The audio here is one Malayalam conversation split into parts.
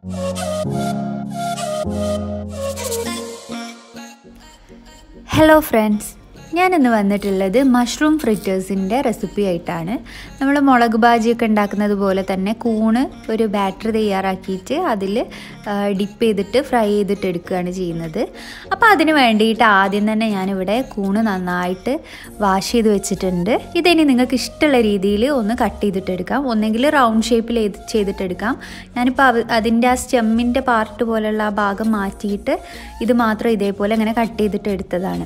ഹലോ ഫ്രണ്ട്സ് ഞാനിന്ന് വന്നിട്ടുള്ളത് മഷ്റൂം ഫ്രിറ്റേഴ്സിൻ്റെ റെസിപ്പി ആയിട്ടാണ് നമ്മൾ മുളക് ബാജിയൊക്കെ ഉണ്ടാക്കുന്നത് പോലെ തന്നെ കൂണ് ഒരു ബാറ്റർ തയ്യാറാക്കിയിട്ട് അതിൽ ഡിപ്പ് ചെയ്തിട്ട് ഫ്രൈ ചെയ്തിട്ട് എടുക്കുകയാണ് ചെയ്യുന്നത് അപ്പോൾ അതിന് വേണ്ടിയിട്ട് ആദ്യം തന്നെ ഞാനിവിടെ കൂണ് നന്നായിട്ട് വാഷ് ചെയ്ത് വെച്ചിട്ടുണ്ട് ഇതിനി നിങ്ങൾക്ക് ഇഷ്ടമുള്ള രീതിയിൽ ഒന്ന് കട്ട് ചെയ്തിട്ട് എടുക്കാം ഒന്നെങ്കിൽ റൗണ്ട് ഷേപ്പിൽ ചെയ്തിട്ടെടുക്കാം ഞാനിപ്പോൾ അതിൻ്റെ ആ സ്റ്റെമ്മിൻ്റെ പാർട്ട് പോലുള്ള ആ ഭാഗം മാറ്റിയിട്ട് ഇത് മാത്രം ഇതേപോലെ അങ്ങനെ കട്ട് ചെയ്തിട്ട് എടുത്തതാണ്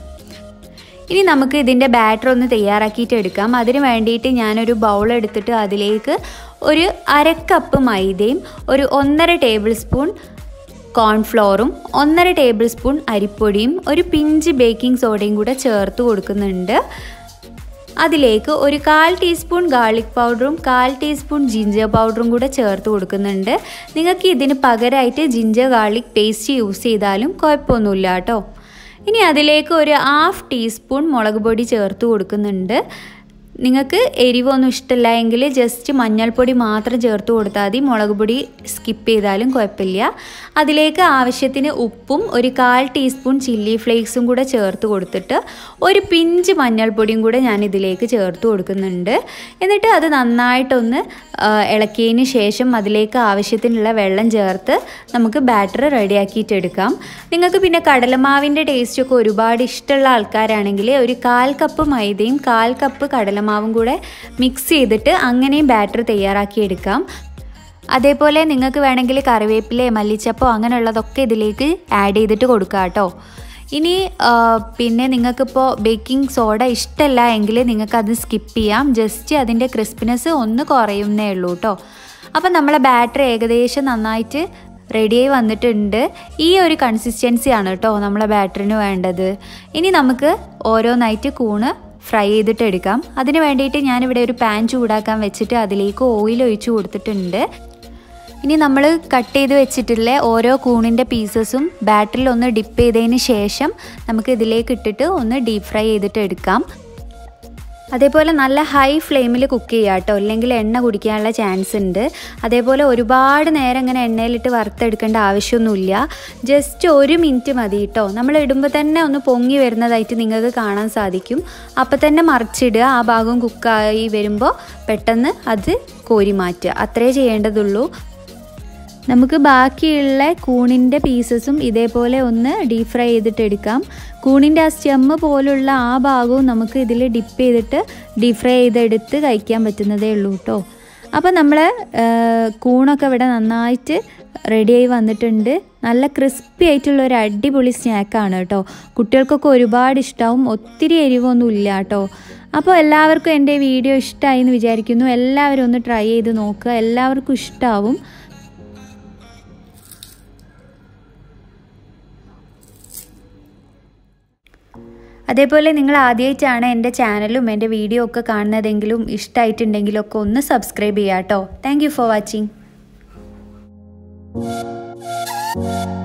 ഇനി നമുക്ക് ഇതിൻ്റെ ബാറ്റർ ഒന്ന് തയ്യാറാക്കിയിട്ട് എടുക്കാം അതിന് വേണ്ടിയിട്ട് ഞാനൊരു ബൗൾ എടുത്തിട്ട് അതിലേക്ക് ഒരു അരക്കപ്പ് മൈദയും ഒരു ഒന്നര ടേബിൾ സ്പൂൺ കോൺഫ്ലോറും ഒന്നര ടേബിൾ സ്പൂൺ അരിപ്പൊടിയും ഒരു പിഞ്ച് ബേക്കിംഗ് സോഡയും കൂടെ ചേർത്ത് കൊടുക്കുന്നുണ്ട് അതിലേക്ക് ഒരു കാൽ ടീസ്പൂൺ ഗാർലിക് പൗഡറും കാൽ ടീസ്പൂൺ ജിഞ്ചർ പൗഡറും കൂടെ ചേർത്ത് കൊടുക്കുന്നുണ്ട് നിങ്ങൾക്ക് ഇതിന് പകരമായിട്ട് ജിഞ്ചർ ഗാർലിക് പേസ്റ്റ് യൂസ് ചെയ്താലും കുഴപ്പമൊന്നുമില്ല കേട്ടോ ഇനി അതിലേക്ക് ഒരു ഹാഫ് ടീസ്പൂൺ മുളക് പൊടി ചേർത്ത് കൊടുക്കുന്നുണ്ട് നിങ്ങൾക്ക് എരിവൊന്നും ഇഷ്ടമില്ല എങ്കിൽ ജസ്റ്റ് മഞ്ഞൾപ്പൊടി മാത്രം ചേർത്ത് കൊടുത്താൽ മതി മുളക് പൊടി സ്കിപ്പ് ചെയ്താലും കുഴപ്പമില്ല അതിലേക്ക് ആവശ്യത്തിന് ഉപ്പും ഒരു കാൽ ടീസ്പൂൺ ചില്ലി ഫ്ലേക്സും കൂടെ ചേർത്ത് കൊടുത്തിട്ട് ഒരു പിഞ്ച് മഞ്ഞൾപ്പൊടിയും കൂടെ ഞാൻ ഇതിലേക്ക് ചേർത്ത് കൊടുക്കുന്നുണ്ട് എന്നിട്ട് അത് നന്നായിട്ടൊന്ന് ഇളക്കിയതിന് ശേഷം അതിലേക്ക് ആവശ്യത്തിനുള്ള വെള്ളം ചേർത്ത് നമുക്ക് ബാറ്റർ റെഡിയാക്കിയിട്ട് എടുക്കാം നിങ്ങൾക്ക് പിന്നെ കടലമാവിൻ്റെ ടേസ്റ്റൊക്കെ ഒരുപാട് ഇഷ്ടമുള്ള ആൾക്കാരാണെങ്കിൽ ഒരു കാൽ കപ്പ് മൈദയും കാൽ കപ്പ് കടലമാവും കൂടെ മിക്സ് ചെയ്തിട്ട് അങ്ങനെയും ബാറ്റർ തയ്യാറാക്കി എടുക്കാം അതേപോലെ നിങ്ങൾക്ക് വേണമെങ്കിൽ കറിവേപ്പില മല്ലിച്ചപ്പോ അങ്ങനെയുള്ളതൊക്കെ ഇതിലേക്ക് ആഡ് ചെയ്തിട്ട് കൊടുക്കുക കേട്ടോ ഇനി പിന്നെ നിങ്ങൾക്കിപ്പോൾ ബേക്കിംഗ് സോഡ ഇഷ്ടമല്ല എങ്കിൽ നിങ്ങൾക്കത് സ്കിപ്പ് ചെയ്യാം ജസ്റ്റ് അതിൻ്റെ ക്രിസ്പിനെസ് ഒന്ന് കുറയുന്നേ ഉള്ളൂ കേട്ടോ അപ്പം നമ്മളെ ബാറ്റർ ഏകദേശം നന്നായിട്ട് റെഡിയായി വന്നിട്ടുണ്ട് ഈ ഒരു കൺസിസ്റ്റൻസി ആണ് കേട്ടോ നമ്മളെ ബാറ്ററിന് വേണ്ടത് ഇനി നമുക്ക് ഓരോന്നായിട്ട് കൂണ് ഫ്രൈ ചെയ്തിട്ട് എടുക്കാം അതിന് വേണ്ടിയിട്ട് ഞാനിവിടെ ഒരു പാൻ ചൂടാക്കാൻ വെച്ചിട്ട് അതിലേക്ക് ഓയിൽ ഒഴിച്ചു കൊടുത്തിട്ടുണ്ട് ഇനി നമ്മൾ കട്ട് ചെയ്ത് വെച്ചിട്ടുള്ള ഓരോ കൂണിൻ്റെ പീസസും ബാറ്ററിൽ ഒന്ന് ഡിപ്പ് ചെയ്തതിന് ശേഷം നമുക്ക് ഇതിലേക്ക് ഇട്ടിട്ട് ഒന്ന് ഡീപ്പ് ഫ്രൈ ചെയ്തിട്ട് എടുക്കാം അതേപോലെ നല്ല ഹൈ ഫ്ലെയിമിൽ കുക്ക് ചെയ്യുക കേട്ടോ അല്ലെങ്കിൽ എണ്ണ കുടിക്കാനുള്ള ചാൻസ് ഉണ്ട് അതേപോലെ ഒരുപാട് നേരം ഇങ്ങനെ എണ്ണയിലിട്ട് വറുത്തെടുക്കേണ്ട ആവശ്യമൊന്നുമില്ല ജസ്റ്റ് ഒരു മിനിറ്റ് മതി കേട്ടോ നമ്മൾ ഇടുമ്പോൾ തന്നെ ഒന്ന് പൊങ്ങി വരുന്നതായിട്ട് നിങ്ങൾക്ക് കാണാൻ സാധിക്കും അപ്പോൾ തന്നെ മറിച്ചിടുക ആ ഭാഗം കുക്കായി വരുമ്പോൾ പെട്ടെന്ന് അത് കോരി മാറ്റുക അത്രേ ചെയ്യേണ്ടതുള്ളൂ നമുക്ക് ബാക്കിയുള്ള കൂണിൻ്റെ പീസസും ഇതേപോലെ ഒന്ന് ഡീപ് ഫ്രൈ ചെയ്തിട്ട് എടുക്കാം കൂണിൻ്റെ ആ സ്റ്റെമ്മ് പോലുള്ള ആ ഭാഗവും നമുക്ക് ഇതിൽ ഡിപ്പ് ചെയ്തിട്ട് ഡീപ് ഫ്രൈ ചെയ്തെടുത്ത് കഴിക്കാൻ പറ്റുന്നതേ ഉള്ളൂ കേട്ടോ അപ്പോൾ നമ്മൾ കൂണൊക്കെ ഇവിടെ നന്നായിട്ട് റെഡിയായി വന്നിട്ടുണ്ട് നല്ല ക്രിസ്പി ആയിട്ടുള്ള ഒരു അടിപൊളി സ്നാക്കാണ് കേട്ടോ കുട്ടികൾക്കൊക്കെ ഒരുപാട് ഇഷ്ടമാവും ഒത്തിരി എരിവൊന്നും ഇല്ല കേട്ടോ അപ്പോൾ എല്ലാവർക്കും എൻ്റെ വീഡിയോ ഇഷ്ടമായി എന്ന് വിചാരിക്കുന്നു എല്ലാവരും ഒന്ന് ട്രൈ ചെയ്ത് നോക്കുക എല്ലാവർക്കും ഇഷ്ടമാവും അതേപോലെ നിങ്ങൾ ആദ്യമായിട്ടാണ് എൻ്റെ ചാനലും എൻ്റെ വീഡിയോ ഒക്കെ കാണുന്നതെങ്കിലും ഇഷ്ടമായിട്ടുണ്ടെങ്കിലും ഒക്കെ ഒന്ന് സബ്സ്ക്രൈബ് ചെയ്യാം കേട്ടോ താങ്ക് ഫോർ വാച്ചിങ്